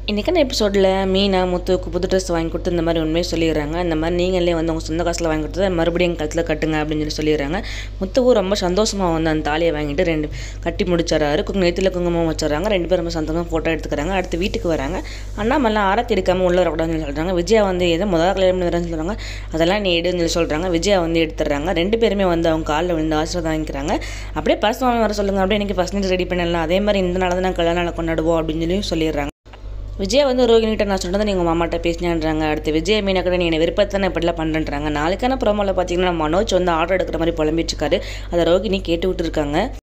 இன்றைக்கான எபிசோடில் மீனா முத்துக்கு புது ட்ரெஸ் வாங்கி கொடுத்து இந்த மாதிரி உண்மையை சொல்லிடுறாங்க இந்த மாதிரி நீங்களே வந்து உங்கள் சொந்த காசில் வாங்கி கொடுத்ததை மறுபடியும் எங்கள் கழுத்தில் கட்டுங்க அப்படின்னு சொல்லி சொல்லிடுறாங்க முத்துவும் ரொம்ப சந்தோஷமாக வந்து அந்த தாலியை வாங்கிட்டு ரெண்டு கட்டி முடிச்சிடறாரு குங்கு நெத்தியில் குங்குமம் வச்சிடறாங்க ரெண்டு பேரும் ரொம்ப சந்தோஷமாக ஃபோட்டோ எடுத்துக்கிறாங்க அடுத்து வீட்டுக்கு வராங்க அண்ணாமலை ஆரத்தி எடுக்காமல் உள்ளே வரக்கூடாதுன்னு சொல்லி சொல்கிறாங்க விஜயா வந்து எதை முதல் கல்யாணம் வரேன்னு சொல்கிறாங்க அதெல்லாம் நீ எடுன்னு சொல்லி சொல்கிறாங்க விஜயா வந்து எடுத்துடுறாங்க ரெண்டு பேருமே வந்து அவங்க காலில் விழுந்து ஆசீர்வாதம் வாங்கிக்கிறாங்க அப்படியே பர்சனல் வர சொல்லுங்க அப்படியே எனக்கு பர்சனேஜ் ரெடி பண்ணலாம் அதே மாதிரி இந்த நாள் தான் நான் கல்யாணம் நாள் கொண்டாடுவோம் அப்படின்னு சொல்லி சொல்லிடுறாங்க விஜயா வந்து ரோகிணிகிட்ட நான் சொன்னதை நீங்கள் மாமாட்ட பேசினான்றாங்க அடுத்து விஜய் மீனா கூட நீ என்னை விருப்பத்தானே இப்படிலாம் பண்ணுறேன்றாங்க நாளைக்கான ப்ரோமோவில் பார்த்தீங்கன்னா மனோஜ் வந்து ஆர்டர் எடுக்கிற மாதிரி புலம்பிட்டு இருக்காரு அதை ரோகிணி கேட்டு விட்டுருக்காங்க